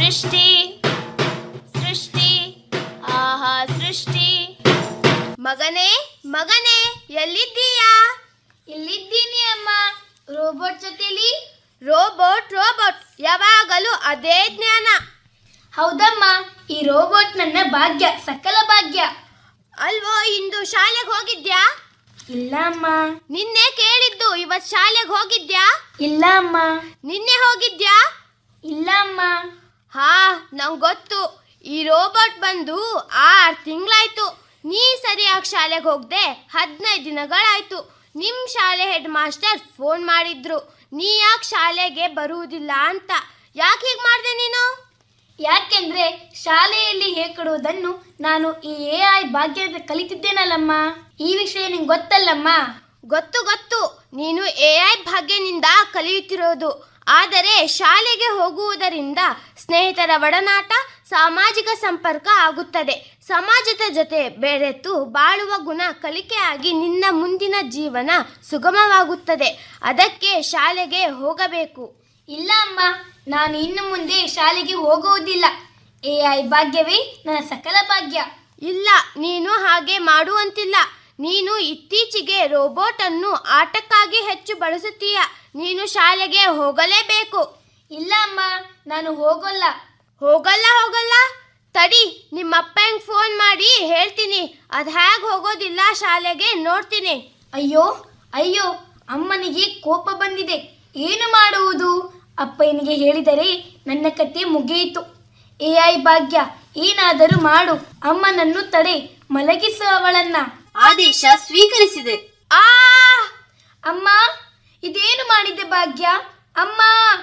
ಸೃಷ್ಟಿ ಸೃಷ್ಟಿ ಆಹಾ ಸೃಷ್ಟಿ ಮಗನೇ ಮಗನೇ ಎಲ್ಲಿದ್ದೀಯಾ ಇಲ್ಲಿದ್ದೀನಿ ಅಮ್ಮ ರೋಬೋಟ್ ಜೊತೆಲಿ ರೋಬೋಟ್ ರೋಬೋಟ್ ಯಾವಾಗಲೂ ಅದೇ ಜ್ಞಾನ ಹೌದಮ್ಮ ಈ ರೋಬೋಟ್ ನನ್ನ ಭಾಗ್ಯ ಸಕಲ ಭಾಗ್ಯ ಅಲ್ವೋ ಇಂದು ಶಾಲೆಗೆ ಹೋಗಿದ್ಯಾ ಇಲ್ಲ ಅಮ್ಮ ನಿನ್ನೆ ಕೇಳಿದ್ದು ಇವತ್ ಶಾಲೆಗೆ ಹೋಗಿದ್ಯಾ ಇಲ್ಲ ಅಮ್ಮ ನಿನ್ನೆ ಹೋಗಿದ್ಯಾ ಇಲ್ಲ ಅಮ್ಮ ಹಾ ನಂಗೆ ಗೊತ್ತು ಈ ರೋಬೋಟ್ ಬಂದು ಆರು ತಿಂಗಳಾಯ್ತು ನೀ ಸರಿಯಾಗಿ ಶಾಲೆಗೆ ಹೋಗದೆ ಹದಿನೈದು ದಿನಗಳಾಯ್ತು ನಿಮ್ಮ ಶಾಲೆ ಹೆಡ್ ಮಾಸ್ಟರ್ ಫೋನ್ ಮಾಡಿದ್ರು ನೀ ಯಾಕೆ ಶಾಲೆಗೆ ಬರುವುದಿಲ್ಲ ಅಂತ ಯಾಕೆ ಹೀಗೆ ಮಾಡಿದೆ ನೀನು ಯಾಕೆಂದ್ರೆ ಶಾಲೆಯಲ್ಲಿ ಹೇಳ್ಕೊಡುವುದನ್ನು ನಾನು ಈ ಎ ಐ ಭಾಗ್ಯದ ಕಲಿತಿದ್ದೇನಲ್ಲಮ್ಮ ಈ ವಿಷಯ ನಿಂಗೆ ಗೊತ್ತಲ್ಲಮ್ಮ ಗೊತ್ತು ಗೊತ್ತು ನೀನು ಎ ಐ ಭಾಗ್ಯನಿಂದ ಕಲಿಯುತ್ತಿರೋದು ಆದರೆ ಶಾಲೆಗೆ ಹೋಗುವುದರಿಂದ ಸ್ನೇಹಿತರ ಒಡನಾಟ ಸಾಮಾಜಿಕ ಸಂಪರ್ಕ ಆಗುತ್ತದೆ ಸಮಾಜದ ಜೊತೆ ಬೆರೆತು ಬಾಳುವ ಗುಣ ಕಲಿಕೆಯಾಗಿ ನಿನ್ನ ಮುಂದಿನ ಜೀವನ ಸುಗಮವಾಗುತ್ತದೆ ಅದಕ್ಕೆ ಶಾಲೆಗೆ ಹೋಗಬೇಕು ಇಲ್ಲ ಅಮ್ಮ ನಾನು ಇನ್ನು ಮುಂದೆ ಶಾಲೆಗೆ ಹೋಗುವುದಿಲ್ಲ ಎ ಐ ಭಾಗ್ಯವೇ ನನ್ನ ಸಕಲ ಭಾಗ್ಯ ಇಲ್ಲ ನೀನು ಹಾಗೆ ಮಾಡುವಂತಿಲ್ಲ ನೀನು ಇತ್ತೀಚೆಗೆ ರೋಬೋಟ್ ಅನ್ನು ಆಟಕ್ಕಾಗಿ ಹೆಚ್ಚು ಬಳಸುತ್ತೀಯ ನೀನು ಶಾಲೆಗೆ ಹೋಗಲೇಬೇಕು ಇಲ್ಲ ಅಮ್ಮ ನಾನು ಹೋಗೋಲ್ಲ ಹೋಗಲ್ಲ ಹೋಗಲ್ಲ ತಡಿ ನಿಮ್ಮಪ್ಪಂಗೆ ಫೋನ್ ಮಾಡಿ ಹೇಳ್ತೀನಿ ಅದು ಹೇಗೆ ಹೋಗೋದಿಲ್ಲ ಶಾಲೆಗೆ ನೋಡ್ತೀನಿ ಅಯ್ಯೋ ಅಯ್ಯೋ ಅಮ್ಮನಿಗೆ ಕೋಪ ಬಂದಿದೆ ಏನು ಮಾಡುವುದು ಅಪ್ಪನಿಗೆ ಹೇಳಿದರೆ ನನ್ನ ಕತೆ ಮುಗಿಯಿತು ಎ ಐ ಭಾಗ್ಯ ಏನಾದರೂ ಮಾಡು ಅಮ್ಮನನ್ನು ತಡೆ ಮಲಗಿಸು ಅವಳನ್ನ ಆದೇಶ ಸ್ವೀಕರಿಸಿದೆ ಆ ಅಮ್ಮ ಇದೇನು ಮಾಡಿದೆ ಭಾಗ್ಯ ಅಮ್ಮ